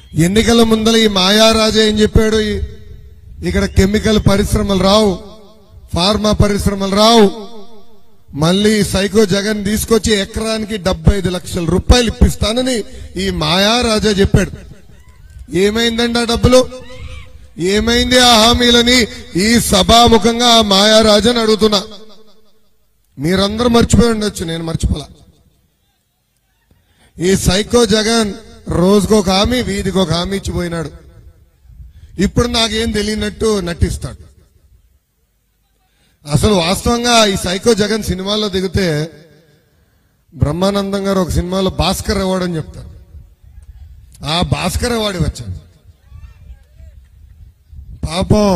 ఎన్నికల ముందల ఈ మాయారాజా ఏం చెప్పాడు ఈ- ఇక్కడ కెమికల్ పరిశ్రమలు రావు ఫార్మా పరిశ్రమలు రావు మళ్ళీ సైకో జగన్ తీసుకొచ్చి ఎకరానికి డెబ్బై ఐదు లక్షల రూపాయలు ఇప్పిస్తానని ఈ మాయారాజా చెప్పాడు ఏమైందండి ఆ డబ్బులు ఏమైంది ఆ హామీలని ఈ సభాముఖంగా ఆ మాయారాజాని అడుగుతున్నా మీరందరూ మర్చిపోయి ఉండొచ్చు నేను మర్చిపోలా ఈ సైకో జగన్ రోజుకొక హామీ వీధికి ఒక హామీ ఇచ్చిపోయినాడు ఇప్పుడు నాకేం తెలియనట్టు నటిస్తాడు అసలు వాస్తవంగా ఈ సైకో జగన్ సినిమాలో దిగితే బ్రహ్మానందం గారు ఒక సినిమాలో భాస్కర్ అవార్డు అని చెప్తారు ఆ భాస్కర్ అవార్డు వచ్చాడు పాపం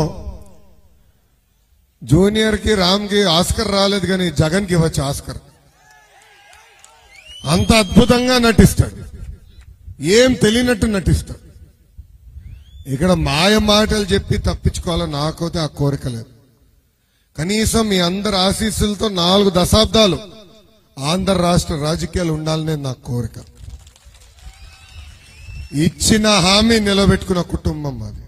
జూనియర్ కి రామ్ కి ఆస్కర్ రాలేదు కానీ జగన్ కి ఇవ్వచ్చు ఆస్కర్ అంత అద్భుతంగా నటిస్తాడు ఏం తెలియనట్టు నటిస్తాడు ఇక్కడ మాయ మాటలు చెప్పి తప్పించుకోవాలని నాకైతే ఆ కోరిక లేదు కనీసం మీ అందరి ఆశీస్సులతో నాలుగు దశాబ్దాలు ఆంధ్ర రాష్ట్ర రాజకీయాలు ఉండాలనే నా కోరిక ఇచ్చిన హామీ నిలబెట్టుకున్న కుటుంబం మాది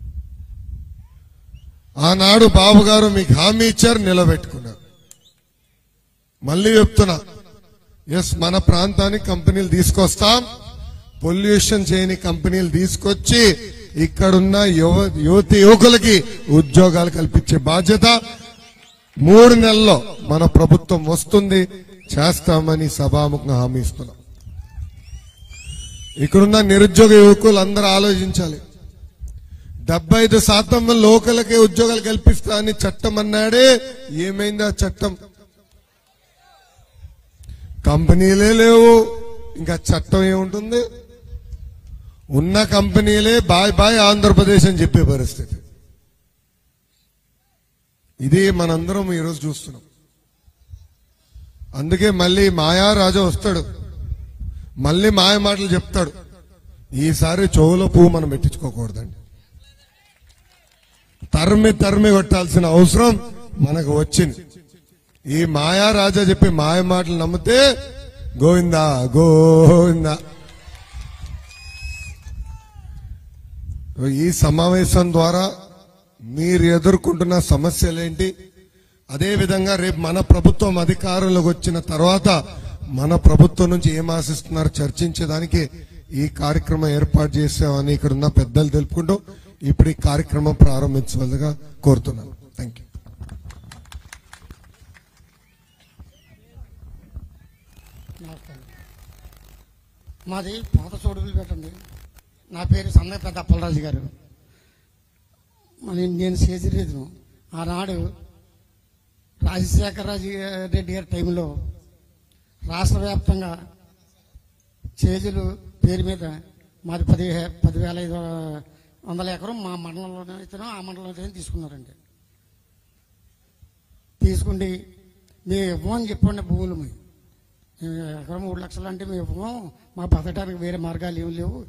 ఆనాడు బాబు గారు మీకు హామీ ఇచ్చారు నిలబెట్టుకున్నారు మళ్ళీ చెప్తున్నా ఎస్ మన ప్రాంతానికి కంపెనీలు తీసుకొస్తాం పొల్యూషన్ చేయని కంపెనీలు తీసుకొచ్చి ఇక్కడున్న యువ యువతి యువకులకి ఉద్యోగాలు కల్పించే బాధ్యత మూడు నెలల్లో మన ప్రభుత్వం వస్తుంది చేస్తామని సభాముఖంగా హామీ ఇస్తున్నాం ఇక్కడున్న నిరుద్యోగ యువకులు అందరూ ఆలోచించాలి డెబ్బై ఐదు శాతం లోకలకే ఉద్యోగాలు కల్పిస్తా అని చట్టం అన్నాడే ఏమైంది ఆ చట్టం కంపెనీలే లేవు ఇంకా చట్టం ఏముంటుంది ఉన్న కంపెనీలే బాయ్ బాయ్ ఆంధ్రప్రదేశ్ అని చెప్పే పరిస్థితి ఇది మనందరం ఈరోజు చూస్తున్నాం అందుకే మళ్ళీ మాయా రాజా వస్తాడు మళ్ళీ మాయ మాటలు చెప్తాడు ఈసారి చెవులో పువ్వు మనం పెట్టించుకోకూడదండి తరిమి తరిమి కొట్టాల్సిన అవసరం మనకు వచ్చింది ఈ మాయా రాజా చెప్పే మాయ మాటలు నమ్మితే గోవిందా గోవిందా ఈ సమావేశం ద్వారా మీరు ఎదుర్కొంటున్న సమస్యలేంటి అదే విధంగా రేపు మన ప్రభుత్వం అధికారంలోకి వచ్చిన తర్వాత మన ప్రభుత్వం నుంచి ఏం ఆశిస్తున్నారు చర్చించేదానికి ఈ కార్యక్రమం ఏర్పాటు చేసామని ఇక్కడ ఉన్న పెద్దలు తెలుపుకుంటూ ఇప్పుడు ఈ కార్యక్రమం ప్రారంభించవలసిగా కోరుతున్నాను థ్యాంక్ యూ నమస్కారం మాది పాత చోడుగులు పెట్టండి నా పేరు సందయ పెద్ద అప్పలరాజు గారు మరి నేను చేసిరేదును ఆనాడు రాజశేఖర రాజు రెడ్డి గారి టైంలో రాష్ట్ర వ్యాప్తంగా చేజులు పేరు మీద మాది పది పదివేల ఐదు వందల ఎకరం మా మండలంలోనే ఇతను ఆ మండలంలోనే తీసుకున్నారండి తీసుకుండి మేము ఇవ్వమని చెప్పండి భూములు మేము ఎకరం మూడు లక్షలు అంటే మేము ఇవ్వము మా బతకడానికి వేరే మార్గాలు ఏమి లేవు